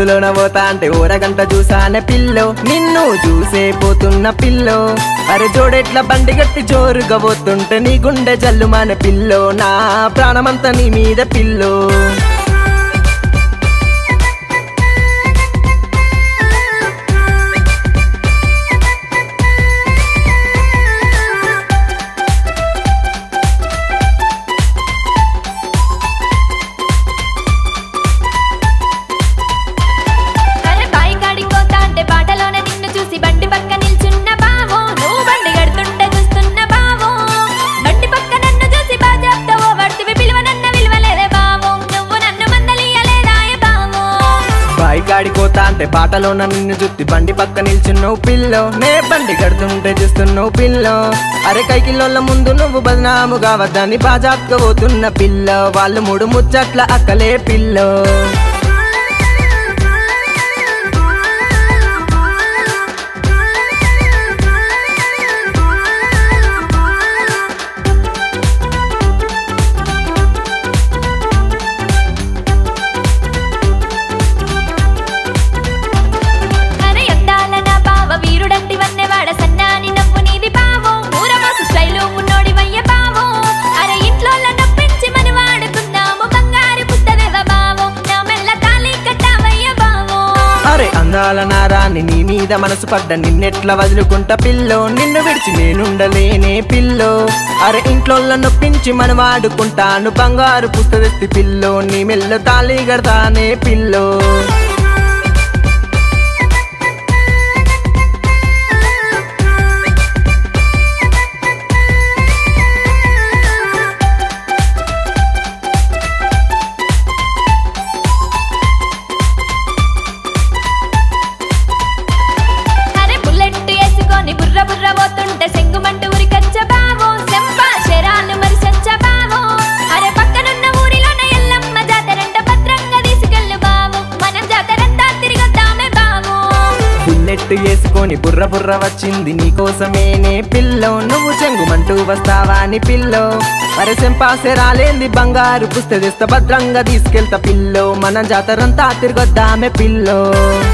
సందులోన పోతా అంటే ఓరగంట చూసానే పిల్లో నిన్ను చూసే పోతున్న పిల్లో అరే జోడెట్ల బండి గట్టి జోరుగా పోతుంటే నీ గుండె జల్లుమాన పిల్లో నా ప్రాణమంతా నీ మీద పిల్లో అరే బాయి కాడికి పోతా అంటే బాటలోన నిన్ను చూసి బండి పక్క నిల్చున్న బావో నువ్వు బండి గడుతుంటే చూస్తున్న బావో బండి పక్క నన్ను చూసి బాజాప్తో పడుతువి పిలువ నన్న విలువలేదే బావో నువ్వు నన్ను మందలియలేదాయ బావో బాయి కాడిపోతా అంటే బాటలోన నిన్ను జుత్తి బండి పక్క నిల్చున్నావు పిల్లో నే బండి కడుతుంటే చూస్తున్నావు పిల్లో అరే కైకిలోళ్ళ ముందు నువ్వు బదనాము కావద్దని బాజాప్గా పోతున్న పిల్ల వాళ్ళు మూడు ముచ్చట్ల అక్కలే పిల్లో అరే అందాల నా బావ వీరుడంటి వన్నెవాడ సన్నాని నవ్వు నీది బావో ఊరమాసు స్టైలు ఉన్నోడి వయ్య బావో అరే ఇంట్లో నొప్పించి మనం వాడుకుందాము బంగారు పుట్టదేవ బావో నా మెల్ల తాళి కట్టావయ్య బావో అరే అందాల నారాన్ని నీ మీద మనసు పడ్డ నిన్నెట్లా వదులుకుంటా పిల్లో నిన్ను విడిచి నేనుండలేనే పిల్లో అరే ఇంట్లో నొప్పించి మనం వాడుకుంటాను బంగారు పుస్తదెత్తి పిల్లో నీ మెల్ల తాళి కడతానే పిల్లో అరే బుల్లెట్ వేసుకొని బుర్ర బుర్ర పోతుంటే సెంగుమంటూ ఉరికచ్చ బావో సెంపా శరాలు మరి సంచ బావో అరే పక్కనున్న ఊరిలోన ఎల్లమ్మ జాతరంట భద్రంగా తీసుకెళ్ళు బావో మనం జాతరంతా తిరిగొద్దామే బావో బుల్లెట్ వేసుకొని బుర్ర బుర్ర వచ్చింది నీకోసమేనే పిల్లో నువ్వు చెంగుమంటూ వస్తావా అని పిల్లో అరే సెంపాసే రాలేంది బంగారు పుస్తదిస్త భద్రంగా తీసుకెళ్తా పిల్లో మన జాతరంతా తిరగొద్దామే పిల్లో